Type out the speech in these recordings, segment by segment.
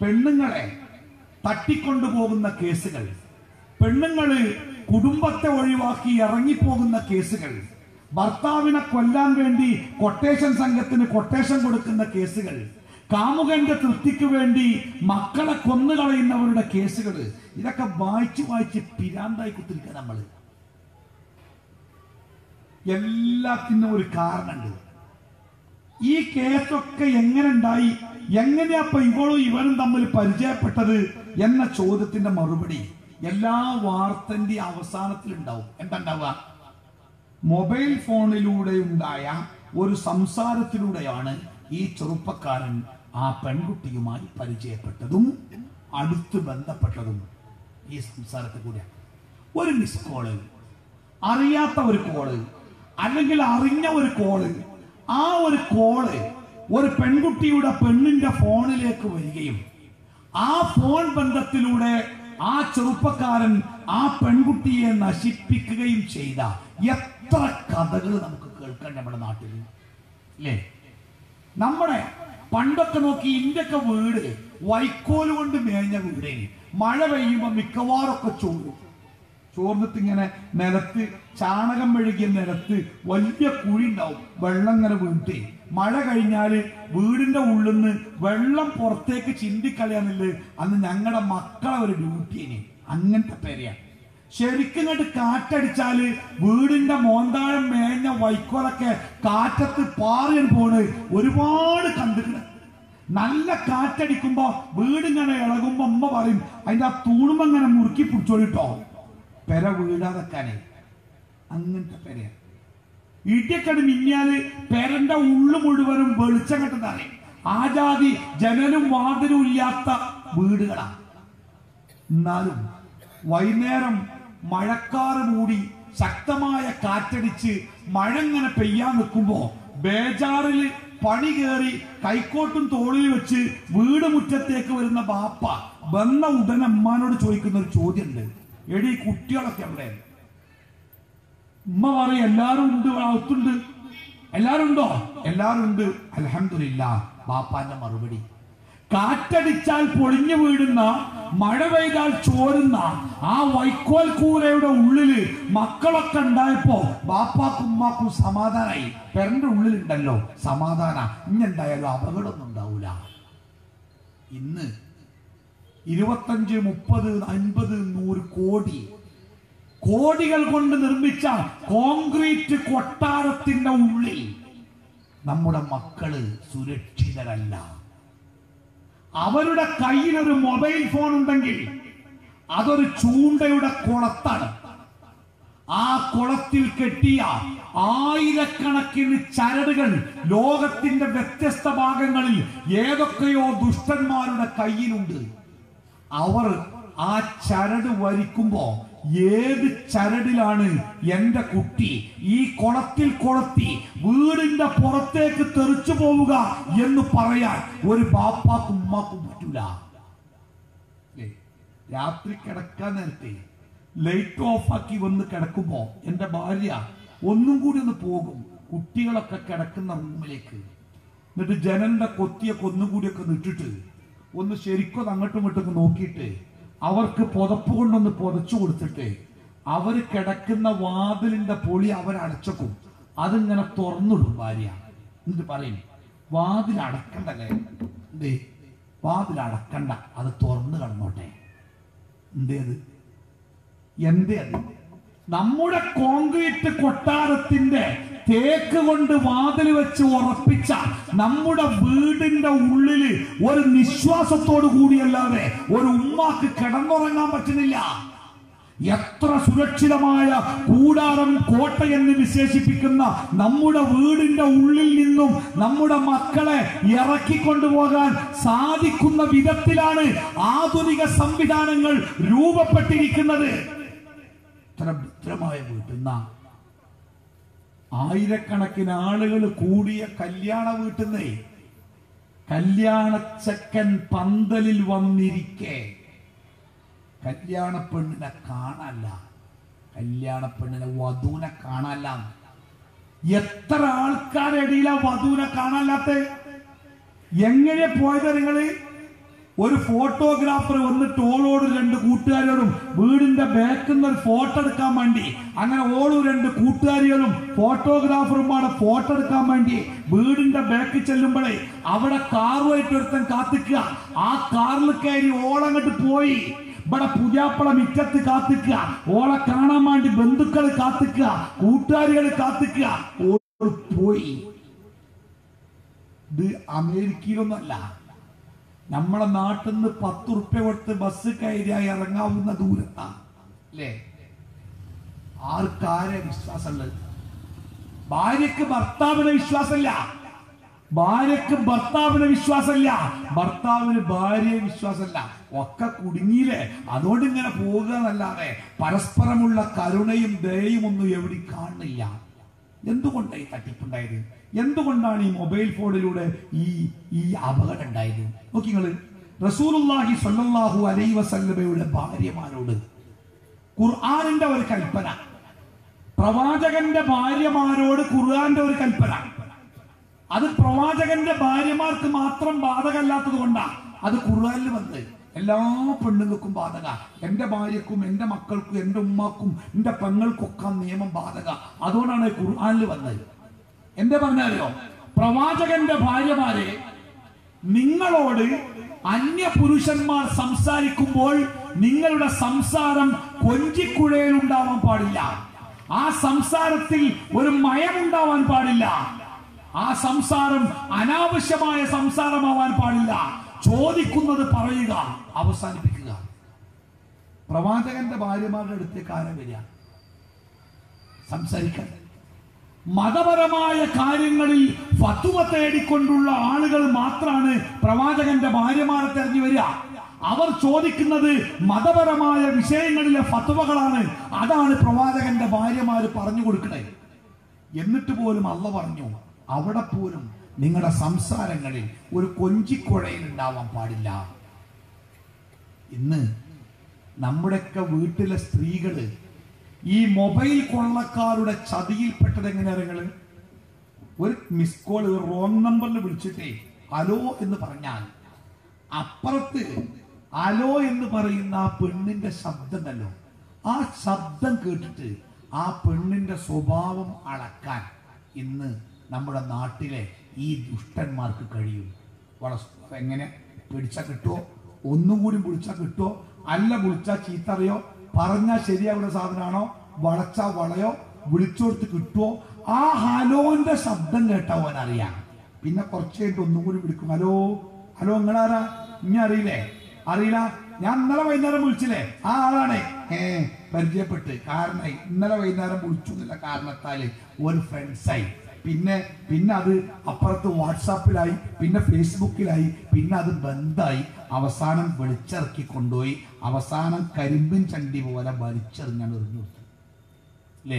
പെണ്ണുങ്ങളെ തട്ടിക്കൊണ്ടുപോകുന്ന കേസുകൾ പെണ്ണുങ്ങള് കുടുംബത്തെ ഒഴിവാക്കി ഇറങ്ങിപ്പോകുന്ന കേസുകൾ ഭർത്താവിനെ കൊല്ലാൻ വേണ്ടി കൊട്ടേഷൻ സംഘത്തിന് കൊട്ടേഷൻ കൊടുക്കുന്ന കേസുകൾ കാമുകന്റെ തൃപ്തിക്ക് വേണ്ടി മക്കളെ കൊന്നുകളയുന്നവരുടെ കേസുകൾ ഇതൊക്കെ വായിച്ച് വായിച്ച് പിരാന്തായി കുത്തിരിക്കുക നമ്മള് എല്ലാത്തിനും ഒരു കാരണമുണ്ട് ഈ കേസൊക്കെ എങ്ങനെ ഉണ്ടായി എങ്ങനെയാ ഇപ്പൊ ഇവളും ഇവനും തമ്മിൽ പരിചയപ്പെട്ടത് എന്ന ചോദ്യത്തിന്റെ മറുപടി എല്ലാ വാർത്തന്റെ അവസാനത്തിൽ ഉണ്ടാവും എന്താ ഉണ്ടാവുക മൊബൈൽ ഫോണിലൂടെ ഉണ്ടായ ഒരു സംസാരത്തിലൂടെയാണ് ഈ ചെറുപ്പക്കാരൻ ആ പെൺകുട്ടിയുമായി പരിചയപ്പെട്ടതും അടുത്ത് ബന്ധപ്പെട്ടതും ഈ സംസാരത്തിൽ കൂടെ ഒരു മിസ് കോള് അറിയാത്ത ഒരു കോള് അല്ലെങ്കിൽ അറിഞ്ഞ ഒരു കോള് ആ ഒരു കോള് ഒരു പെൺകുട്ടിയുടെ പെണ്ണിന്റെ ഫോണിലേക്ക് വരികയും ആ ഫോൺ ബന്ധത്തിലൂടെ ആ ചെറുപ്പക്കാരൻ ആ പെൺകുട്ടിയെ നശിപ്പിക്കുകയും ചെയ്ത എത്ര കഥകൾ നമുക്ക് കേൾക്കാൻ നമ്മുടെ നാട്ടിൽ അല്ലേ നമ്മുടെ പണ്ടൊക്കെ നോക്കി ഇന്ത്യക്കെ വീട് വൈക്കോല് കൊണ്ട് മേഞ്ഞ വീട് മഴ പെയ്യുമ്പോ മിക്കവാറൊക്കെ ചോറും ചോർന്നിട്ട് ഇങ്ങനെ നിലത്ത് ചാണകം മെഴുകിയ നിലത്ത് വലിയ കുഴി ഉണ്ടാവും വെള്ളം ഇങ്ങനെ വീണിട്ട് മഴ കഴിഞ്ഞാല് വീടിന്റെ ഉള്ളിൽ നിന്ന് വെള്ളം പുറത്തേക്ക് ചിന്തിക്കളയാന്നില്ല അന്ന് ഞങ്ങളുടെ മക്കളെ ഒരു ഡ്യൂട്ടിന് അങ്ങനത്തെ പേരെയാണ് ശരിക്കും ഇങ്ങോട്ട് കാറ്റടിച്ചാല് വീടിന്റെ മോന്താഴം മേഞ്ഞ വൈക്കോലൊക്കെ കാറ്റത്ത് പാറിയൻ പോണ് ഒരുപാട് കണ്ടിട്ടുണ്ട് നല്ല കാറ്റടിക്കുമ്പോ വീടിങ്ങനെ ഇളകുമ്പോ അമ്മ പറയും അതിന്റെ ആ തൂണും അങ്ങനെ മുറുക്കി പിടിച്ചോളിട്ടോ പെര വീഴാതെക്കാനേ അങ്ങനത്തെ പെരയാ ഇടിയക്കട് മിന്നിയാല് പെരന്റെ ഉള്ളു മുഴുവനും വെളിച്ചം കെട്ടുന്നതാണ് ആ ജാതി ജനലും വാതിലും ഇല്ലാത്ത വീടുകളാ എന്നാലും വൈകുന്നേരം മഴക്കാറ് മൂടി ശക്തമായ കാറ്റടിച്ച് മഴ ഇങ്ങനെ പെയ്യാൻ നിൽക്കുമ്പോ ബേജാറില് പണി കയറി കൈക്കോട്ടും തോളിൽ വെച്ച് വീട് മുറ്റത്തേക്ക് വരുന്ന ബാപ്പ വന്ന ഉടനെ അമ്മാനോട് ചോദിക്കുന്ന ഒരു ചോദ്യമുണ്ട് എടി ഈ കുട്ടികളൊക്കെ എവിടെ ഉമ്മ പറയും എല്ലാരും ഉണ്ട് അകത്തുണ്ട് എല്ലാരും ഉണ്ടോ എല്ലാരും ഉണ്ട് അലഹമില്ല ബാപ്പാന്റെ മറുപടി കാറ്റടിച്ചാൽ പൊളിഞ്ഞു വീഴുന്ന മഴ പെയ്താൽ ചോരുന്ന ആ വൈക്കോൽ കൂരയുടെ ഉള്ളില് മക്കളൊക്കെ ഉണ്ടായപ്പോ ബാപ്പാക്കും ഉമ്മാക്കും സമാധാനായി പെരന്റെ ഉള്ളിലുണ്ടല്ലോ സമാധാന ഇഞ്ഞെന്തായാലും അപകടമൊന്നും ഉണ്ടാവൂല ഇന്ന് ഇരുപത്തഞ്ച് മുപ്പത് അൻപത് നൂറ് കോടി കോടികൾ കൊണ്ട് നിർമ്മിച്ച കോൺക്രീറ്റ് കൊട്ടാരത്തിന്റെ ഉള്ളിൽ നമ്മുടെ മക്കള് സുരക്ഷിതരല്ല അവരുടെ കയ്യിൽ ഒരു മൊബൈൽ ഫോൺ ഉണ്ടെങ്കിൽ അതൊരു ചൂണ്ടയുടെ കുളത്താണ് ആ കുളത്തിൽ കെട്ടിയ ആയിരക്കണക്കിന് ചരടുകൾ ലോകത്തിന്റെ വ്യത്യസ്ത ഭാഗങ്ങളിൽ ഏതൊക്കെയോ ദുഷ്ടന്മാരുടെ കയ്യിലുണ്ട് അവർ ആ ചരട് വരിക്കുമ്പോ ഏത് ചരടിലാണ് എന്റെ കുട്ടി ഈ കുളത്തിൽ കൊളത്തി വീടിന്റെ പുറത്തേക്ക് തെറിച്ചു പോവുക എന്ന് പറയാൻ ഒരു ബാപ്പാക്കും ഉമ്മാക്കും പറ്റൂല ല്ലേ? രാത്രി കിടക്കാൻ നേരത്തെ ലൈറ്റ് ഓഫ് ആക്കി വന്ന് കിടക്കുമ്പോ എന്റെ ഭാര്യ ഒന്നും കൂടി ഒന്ന് പോകും കുട്ടികളൊക്കെ കിടക്കുന്ന റൂമിലേക്ക് എന്നിട്ട് ജനലിന്റെ കൊത്തിയൊക്കെ ഒന്നും കൂടിയൊക്കെ ഒന്ന് ഇട്ടിട്ട് ഒന്ന് ശരിക്കും അങ്ങോട്ടും ഇങ്ങോട്ടും നോക്കിയിട്ട് അവർക്ക് പുതപ്പ് കൊണ്ടൊന്ന് പുതച്ചു കൊടുത്തിട്ട് അവര് കിടക്കുന്ന വാതിലിന്റെ പൊളി അവരടച്ചക്കും അതിങ്ങനെ തുറന്നിടും ഭാര്യ എന്നിട്ട് പറയും വാതിൽ അടക്കണ്ടല്ലേ എന്തേ വാതിൽ അടക്കണ്ട അത് തുറന്നു കിടന്നോട്ടെ എന്തേത് എന്തേ അത് നമ്മുടെ കോൺക്രീറ്റ് കൊട്ടാരത്തിന്റെ തേക്ക് കൊണ്ട് വാതിൽ വെച്ച് ഉറപ്പിച്ച നമ്മുടെ വീടിന്റെ ഉള്ളില് ഒരു നിശ്വാസത്തോടു കൂടിയല്ലാതെ ഒരു ഉമ്മാക്ക് കിടന്നുറങ്ങാൻ പറ്റുന്നില്ല എത്ര സുരക്ഷിതമായ കൂടാരം കോട്ടയെന്ന് വിശേഷിപ്പിക്കുന്ന നമ്മുടെ വീടിന്റെ ഉള്ളിൽ നിന്നും നമ്മുടെ മക്കളെ ഇറക്കിക്കൊണ്ടുപോകാൻ സാധിക്കുന്ന വിധത്തിലാണ് ആധുനിക സംവിധാനങ്ങൾ രൂപപ്പെട്ടിരിക്കുന്നത് ഇത്ര ഭദ്രമായ വീട്ടുന്ന ആയിരക്കണക്കിന് ആളുകൾ കൂടിയ കല്യാണ വീട്ടുന്നേ കല്യാണച്ചക്കൻ പന്തലിൽ വന്നിരിക്കെ കല്യാണ പെണ്ണിനെ കാണല്ല കല്യാണ പെണ്ണിനെ വധുവിനെ കാണല്ല എത്ര ആൾക്കാരുടെ ഇടയിലാ വധുവിനെ കാണാല്ലാത്ത എങ്ങനെ പോയത് നിങ്ങള് ഒരു ഫോട്ടോഗ്രാഫർ വന്നിട്ട് ഓളോട് രണ്ട് കൂട്ടുകാരോടും വീടിന്റെ ബാക്കിൽ നിന്ന് ഒരു ഫോട്ടോ എടുക്കാൻ വേണ്ടി അങ്ങനെ ഓളും രണ്ട് കൂട്ടുകാരികളും ഫോട്ടോഗ്രാഫറുമാണ് ഫോട്ടോ എടുക്കാൻ വേണ്ടി വീടിന്റെ ബാക്കിൽ ചെല്ലുമ്പോഴേ അവിടെ കാറുമായിട്ട് ഒരുത്തൻ കാത്തിക്കുക ആ കാറിൽ കയറി ഓളങ്ങോട്ട് പോയി ഇവിടെ പുതിയാപ്പള മിറ്റത്ത് കാത്തിക്കുക ഓളെ കാണാൻ വേണ്ടി ബന്ധുക്കൾ കാത്തിക്കുക കൂട്ടുകാരികൾ കാത്തിക്കുക ഓൾ പോയി ഇത് അമേരിക്കയിലൊന്നല്ല നമ്മളെ നാട്ടിൽ നിന്ന് പത്ത് ഉറുപ്യ കൊടുത്ത് ബസ് കയറിയായി ഇറങ്ങാവുന്ന ദൂരത്താ അല്ലേ ആർക്കാരെ വിശ്വാസമുള്ളത് ഭാര്യക്ക് ഭർത്താവിന് വിശ്വാസമില്ല ഭാര്യക്ക് ഭർത്താവിന് വിശ്വാസമില്ല ഭർത്താവിന് ഭാര്യയെ വിശ്വാസമില്ല ഒക്കെ കുടുങ്ങിയില്ലേ അതുകൊണ്ട് ഇങ്ങനെ പോകുക എന്നല്ലാതെ പരസ്പരമുള്ള കരുണയും ദയയും ഒന്നും എവിടെ കാണുന്നില്ല എന്തുകൊണ്ടാണ് ഈ തട്ടിപ്പുണ്ടായത് എന്തുകൊണ്ടാണ് ഈ മൊബൈൽ ഫോണിലൂടെ ഈ ഈ അപകടം ഉണ്ടായത് നോക്കി നിങ്ങള് റസൂലുള്ളാഹി സ്വല്ലല്ലാഹു അലൈഹി വസല്ലമയുടെ ഭാര്യമാരോട് ഖുർആനിന്റെ ഒരു കൽപ്പന പ്രവാചകന്റെ ഭാര്യമാരോട് ഖുർആന്റെ ഒരു കൽപ്പന അത് പ്രവാചകന്റെ ഭാര്യമാർക്ക് മാത്രം ബാധകല്ലാത്തത് കൊണ്ടാണ് അത് ഖുർആനിൽ വന്നത് എല്ലാ പെണ്ണുങ്ങൾക്കും ബാധക എന്റെ ഭാര്യക്കും എന്റെ മക്കൾക്കും എന്റെ ഉമ്മാക്കും എന്റെ പെങ്ങൾക്കൊക്കെ ആ നിയമം ബാധക അതുകൊണ്ടാണ് ഖുർആനിൽ വന്നത് എന്താ പറഞ്ഞാലോ പ്രവാചകന്റെ ഭാര്യമാരെ നിങ്ങളോട് അന്യ പുരുഷന്മാർ സംസാരിക്കുമ്പോൾ നിങ്ങളുടെ സംസാരം കൊഞ്ചിക്കുഴയിൽ ഉണ്ടാവാൻ പാടില്ല ആ സംസാരത്തിൽ ഒരു മയമുണ്ടാവാൻ പാടില്ല ആ സംസാരം അനാവശ്യമായ സംസാരമാവാൻ പാടില്ല ചോദിക്കുന്നത് പറയുക അവസാനിപ്പിക്കുക പ്രവാചകന്റെ ഭാര്യമാരുടെ അടുത്തേക്ക് ആരും വരിക സംസാരിക്കാൻ മതപരമായ കാര്യങ്ങളിൽ ഫത്തുവ തേടിക്കൊണ്ടുള്ള ആളുകൾ മാത്രമാണ് പ്രവാചകന്റെ ഭാര്യമാരെ തെരഞ്ഞു വരിക അവർ ചോദിക്കുന്നത് മതപരമായ വിഷയങ്ങളിലെ ഫത്തുവകളാണ് അതാണ് പ്രവാചകന്റെ ഭാര്യമാര് പറഞ്ഞു കൊടുക്കണേ എന്നിട്ട് പോലും അല്ല പറഞ്ഞു അവിടെ പോലും നിങ്ങളുടെ സംസാരങ്ങളിൽ ഒരു കൊഞ്ചിക്കുഴയിൽ ഉണ്ടാവാൻ പാടില്ല ഇന്ന് നമ്മുടെയൊക്കെ വീട്ടിലെ സ്ത്രീകള് ഈ മൊബൈൽ കൊള്ളക്കാരുടെ ചതിയിൽപ്പെട്ടത് എങ്ങനെയാ നിങ്ങള് ഒരു മിസ് കോൾ ഒരു റോങ് നമ്പറിൽ വിളിച്ചിട്ടേ ഹലോ എന്ന് പറഞ്ഞാൽ അപ്പുറത്ത് ഹലോ എന്ന് പറയുന്ന ആ പെണ്ണിന്റെ ശബ്ദമല്ലോ ആ ശബ്ദം കേട്ടിട്ട് ആ പെണ്ണിന്റെ സ്വഭാവം അളക്കാൻ ഇന്ന് നമ്മുടെ നാട്ടിലെ ഈ ദുഷ്ടന്മാർക്ക് കഴിയും വള- എങ്ങനെ പിടിച്ചാൽ കിട്ടുമോ ഒന്നും കൂടി വിളിച്ചാൽ കിട്ടുമോ അല്ല വിളിച്ചാൽ ചീത്തറിയോ പറഞ്ഞാൽ ശരിയാവുന്ന സാധനമാണോ വളച്ചാ വളയോ വിളിച്ചോടുത്ത് കിട്ടുമോ ആ ഹലോന്റെ ശബ്ദം കേട്ടാ ഓൻ അറിയാം പിന്നെ കുറച്ച് കഴിഞ്ഞിട്ട് ഒന്നും കൂടി വിളിക്കും ഹലോ ഹലോ നിങ്ങളാരാ ഇനി അറിയില്ലേ അറിയില്ല ഞാൻ ഇന്നലെ വൈകുന്നേരം വിളിച്ചില്ലേ ആ ആളാണ് ഏ പരിചയപ്പെട്ട് കാരണം ഇന്നലെ വൈകുന്നേരം വിളിച്ചു എന്നുള്ള കാരണത്താല് ഒരു ഫ്രണ്ട്സായി പിന്നെ പിന്നെ അത് അപ്പുറത്ത് വാട്സാപ്പിലായി പിന്നെ ഫേസ്ബുക്കിലായി പിന്നെ അത് ബന്ധായി അവസാനം വെളിച്ചിറക്കി കൊണ്ടുപോയി അവസാനം കരിമ്പിൻ ചണ്ടി പോലെ വലിച്ചെറിഞ്ഞാണ് എറിഞ്ഞു കൊടുത്തു അല്ലേ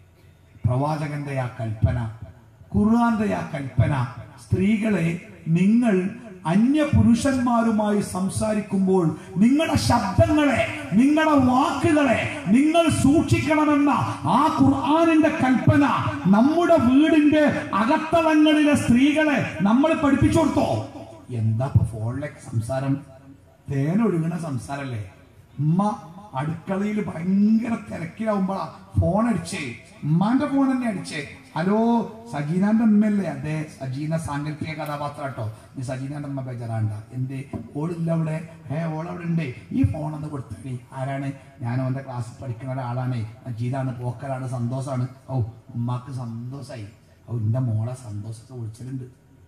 പ്രവാചകന്റെ ആ കൽപ്പന ഖുർആന്റെ ആ കൽപ്പന സ്ത്രീകളെ നിങ്ങൾ അന്യ പുരുഷന്മാരുമായി സംസാരിക്കുമ്പോൾ നിങ്ങളുടെ ശബ്ദങ്ങളെ നിങ്ങളുടെ വാക്കുകളെ നിങ്ങൾ സൂക്ഷിക്കണമെന്ന ആ ഖുർആനിന്റെ കൽപ്പന നമ്മുടെ വീടിന്റെ അകത്തളങ്ങളിലെ സ്ത്രീകളെ നമ്മൾ പഠിപ്പിച്ചു കൊടുത്തോ എന്താ ഇപ്പൊ ഫോണിലേക്ക് സംസാരം തേനൊഴുകണ സംസാരല്ലേ ഉമ്മ അടുക്കളയിൽ ഭയങ്കര തിരക്കിലാവുമ്പോഴാ ഫോൺ അടിച്ചേ ഉമ്മാന്റെ ഫോൺ തന്നെ അടിച്ചേ ഹലോ സജീനാന്റെ അമ്മയല്ലേ അതെ സജീന സാങ്കല്പിക കഥാപാത്രം കേട്ടോ നീ സജീനാന്റെ അമ്മ ബേജാറാണ്ട എന്തേ ഓളില്ല അവിടെ ഏ ഓളവിടെ ഉണ്ട് ഈ ഫോൺ ഒന്ന് കൊടുത്തേ ആരാണ് ഞാൻ അവന്റെ ക്ലാസ്സിൽ പഠിക്കുന്ന ഒരാളാണ് അജീതാണ് പോക്കലാണ് സന്തോഷാണ് ഓ ഉമ്മാക്ക് സന്തോഷായി ഓ എന്റെ മോളെ സന്തോഷത്തെ വിളിച്ചിട്ടുണ്ട്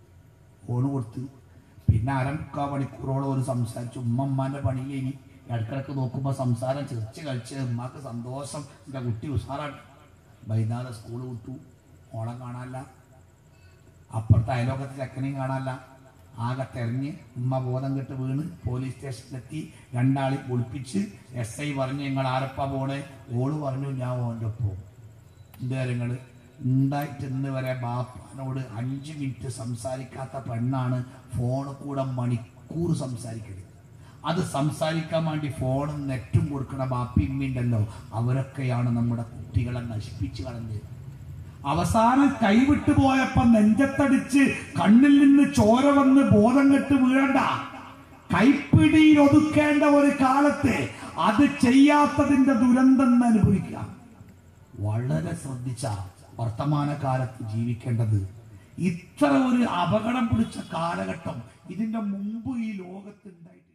ഫോണ് കൊടുത്ത് പിന്നെ അരമുക്കാ മണിക്കൂറോളം ഒരു സംസാരിച്ചു ഉമ്മ ഉമ്മാന്റെ പണിയിലേനി ഇടക്കിടക്ക് നോക്കുമ്പോൾ സംസാരം ചിരിച്ച് കളിച്ച് ഉമ്മാക്ക് സന്തോഷം എൻ്റെ കുട്ടി ഉഷാറാണ് വൈകുന്നേരം സ്കൂൾ വിട്ടു മോളെ കാണാനില്ല അപ്പുറത്തെ അയലോകത്തെ ചെക്കനെയും കാണാനില്ല ആകെ തെരഞ്ഞ് ഉമ്മ ബോധം കെട്ട് വീണ് പോലീസ് സ്റ്റേഷനിലെത്തി രണ്ടാളി ഒളിപ്പിച്ച് എസ് ഐ പറഞ്ഞു നിങ്ങൾ ആരപ്പ പോണേ ഓള് പറഞ്ഞു ഞാൻ ഓൻ്റെ ഒപ്പം എന്ത് കാര്യങ്ങൾ ഉണ്ടായിട്ട് ഇന്ന് വരെ ബാപ്പാനോട് അഞ്ച് മിനിറ്റ് സംസാരിക്കാത്ത പെണ്ണാണ് ഫോണിൽ കൂടെ മണിക്കൂർ സംസാരിക്കുന്നത് അത് സംസാരിക്കാൻ വേണ്ടി ഫോണും നെറ്റും കൊടുക്കണ ബാപ്പി ഉമ്മയുണ്ടല്ലോ അവരൊക്കെയാണ് നമ്മുടെ കുട്ടികളെ നശിപ്പിച്ചു കളഞ്ഞത് അവസാനം കൈവിട്ടു പോയപ്പോ നെഞ്ചത്തടിച്ച് കണ്ണിൽ നിന്ന് ചോര വന്ന് ബോധം കെട്ട് വീഴണ്ട കൈപ്പിടിയിൽ ഒതുക്കേണ്ട ഒരു കാലത്ത് അത് ചെയ്യാത്തതിന്റെ ദുരന്തം അനുഭവിക്കുക വളരെ ശ്രദ്ധിച്ച വർത്തമാനകാലത്ത് ജീവിക്കേണ്ടത് ഇത്ര ഒരു അപകടം പിടിച്ച കാലഘട്ടം ഇതിന്റെ മുമ്പ് ഈ ലോകത്ത് ഉണ്ടായിട്ട്